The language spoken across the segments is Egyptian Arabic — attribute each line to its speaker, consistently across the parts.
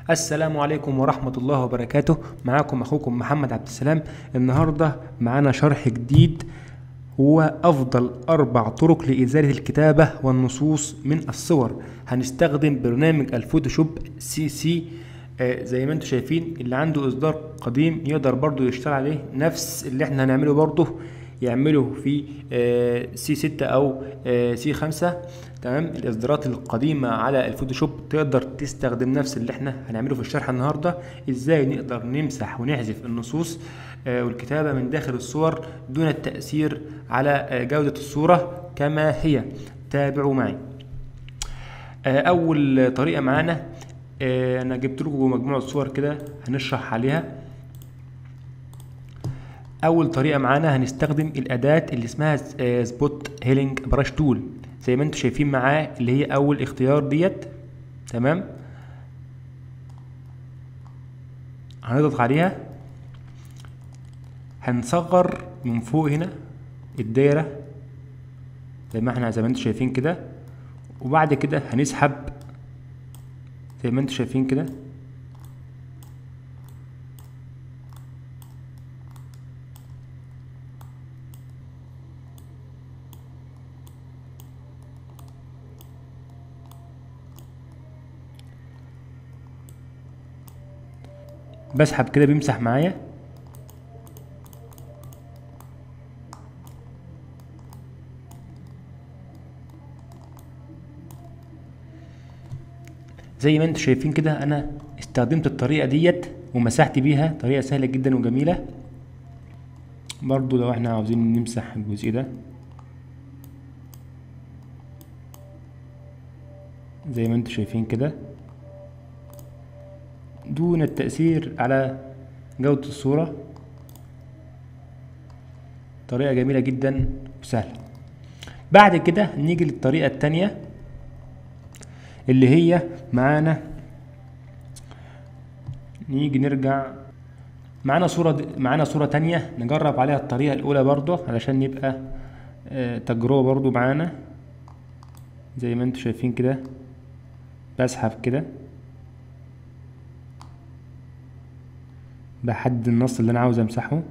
Speaker 1: السلام عليكم ورحمة الله وبركاته معاكم أخوكم محمد عبد السلام النهاردة معانا شرح جديد هو أفضل أربع طرق لإزالة الكتابة والنصوص من الصور هنستخدم برنامج الفوتوشوب سي سي آه، زي ما انتم شايفين اللي عنده إصدار قديم يقدر برضو يشتغل عليه نفس اللي احنا هنعمله برضو يعمله في آه، سي 6 او آه، سي 5 تمام الاصدارات القديمه على الفوتوشوب تقدر تستخدم نفس اللي احنا هنعمله في الشرح النهارده ازاي نقدر نمسح ونحذف النصوص آه، والكتابه من داخل الصور دون التاثير على آه، جوده الصوره كما هي تابعوا معي آه، اول طريقه معانا آه، انا جبت لكم مجموعه صور كده هنشرح عليها اول طريقه معانا هنستخدم الاداه اللي اسمها سبوت هيلينج براش تول زي ما انتم شايفين معاه اللي هي اول اختيار ديت تمام هنضغط عليها هنصغر من فوق هنا الدايره زي ما احنا زي ما انتم شايفين كده وبعد كده هنسحب زي ما انتم شايفين كده بسحب كده بيمسح معايا زي ما انتم شايفين كده انا استخدمت الطريقه ديت ومسحت بيها طريقه سهله جدا وجميله برضو لو احنا عاوزين نمسح الجزء ده زي ما انتم شايفين كده دون التأثير على جودة الصورة طريقة جميلة جدا وسهلة بعد كده نيجي للطريقة التانية اللي هي معانا نيجي نرجع معانا صورة معانا صورة تانية نجرب عليها الطريقة الأولى برضو علشان يبقى آه، تجربة برضو معانا زي ما انتم شايفين كده بسحب كده بحدد النص اللي انا عاوز امسحه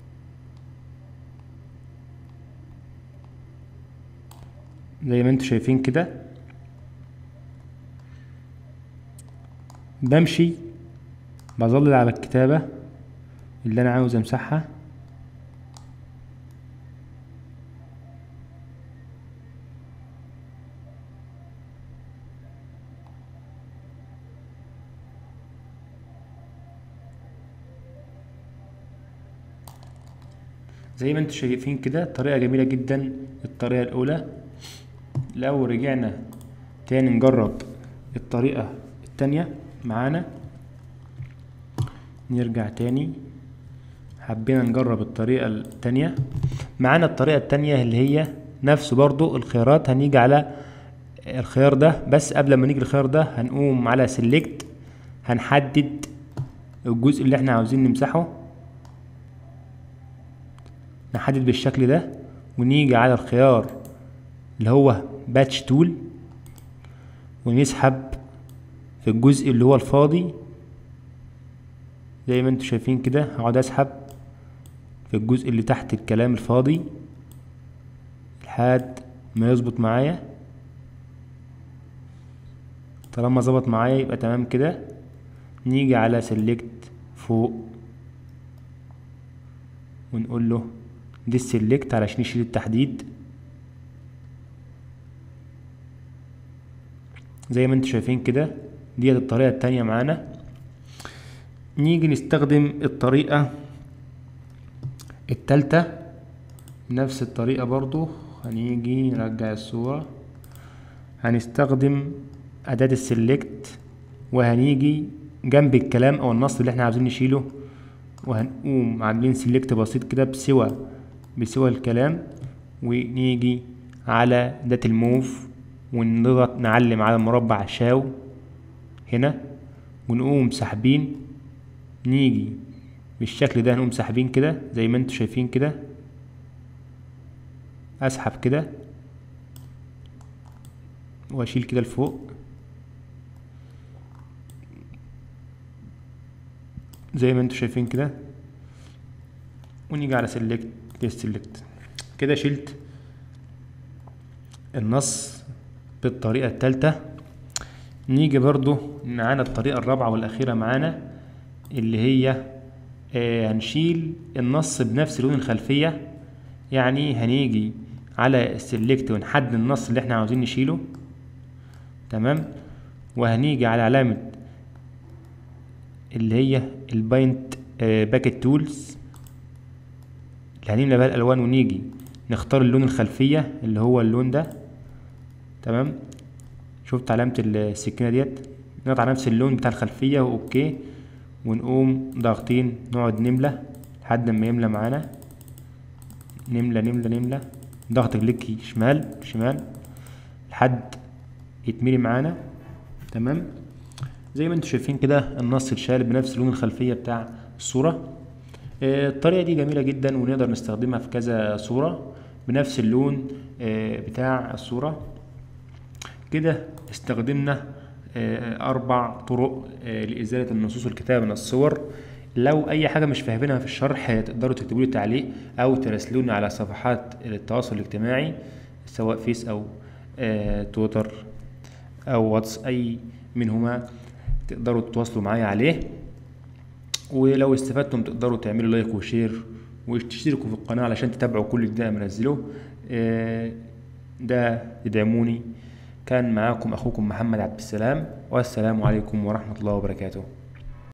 Speaker 1: زي ما انتم شايفين كده بمشي بظلل على الكتابة اللي انا عاوز امسحها زي ما انتم شايفين كده طريقة جميلة جدا الطريقة الأولى لو رجعنا تاني نجرب الطريقة التانية معانا نرجع تاني حبينا نجرب الطريقة التانية معانا الطريقة التانية اللي هي نفس برضو الخيارات هنيجي على الخيار ده بس قبل ما نيجي الخيار ده هنقوم على سيلكت هنحدد الجزء اللي احنا عاوزين نمسحه نحدد بالشكل ده ونيجي على الخيار اللي هو باتش تول ونسحب في الجزء اللي هو الفاضي زي ما انتم شايفين كده هقعد اسحب في الجزء اللي تحت الكلام الفاضي لحد ما يظبط معايا طالما ظبط معايا يبقى تمام كده نيجي على سيلكت فوق ونقول له دي السلكت علشان يشيل التحديد زي ما انتم شايفين كده ديت الطريقة التانية معانا نيجي نستخدم الطريقة التالتة نفس الطريقة برضو هنيجي نرجع الصورة هنستخدم أداة السلكت وهنيجي جنب الكلام أو النص اللي احنا عاوزين نشيله وهنقوم عاملين سيلكت بسيط كده بسوى بسوى الكلام ونيجي على ذات الموف ونضغط نعلم على مربع شاو هنا ونقوم ساحبين نيجي بالشكل ده نقوم ساحبين كده زي ما انتم شايفين كده اسحب كده واشيل كده لفوق زي ما انتم شايفين كده ونيجي على سيلكت سيلكت كده شلت النص بالطريقة التالتة نيجي برضو معانا الطريقة الرابعة والأخيرة معانا اللي هي آه هنشيل النص بنفس لون الخلفية يعني هنيجي على السلكت ونحدد النص اللي احنا عاوزين نشيله تمام وهنيجي على علامة اللي هي الباينت باكت تولز اللي هنملى بها الألوان ونيجي نختار اللون الخلفية اللي هو اللون ده تمام شفت علامة السكينة ديت نضغط على نفس اللون بتاع الخلفية واوكي ونقوم ضاغطين نقعد نملى لحد ما يملى معانا نملى نملى نملى ضغط كليك شمال شمال لحد يتملي معانا تمام زي ما انتم شايفين كده النص اتشال بنفس لون الخلفية بتاع الصورة آه، الطريقة دي جميلة جدا ونقدر نستخدمها في كذا صورة بنفس اللون آه، بتاع الصورة كده استخدمنا آه، أربع طرق آه، لإزالة النصوص الكتابة من الصور لو أي حاجة مش فاهمينها في الشرح تقدروا تكتبوا لي تعليق أو تراسلوني على صفحات التواصل الاجتماعي سواء فيس أو آه، تويتر أو واتس أي منهما تقدروا تتواصلوا معايا عليه ولو استفدتم تقدروا تعملوا لايك وشير وتشتركوا في القناة علشان تتابعوا كل جديد أنا منزله آه، ده تدعموني كان معاكم أخوكم محمد عبد السلام والسلام عليكم ورحمة الله وبركاته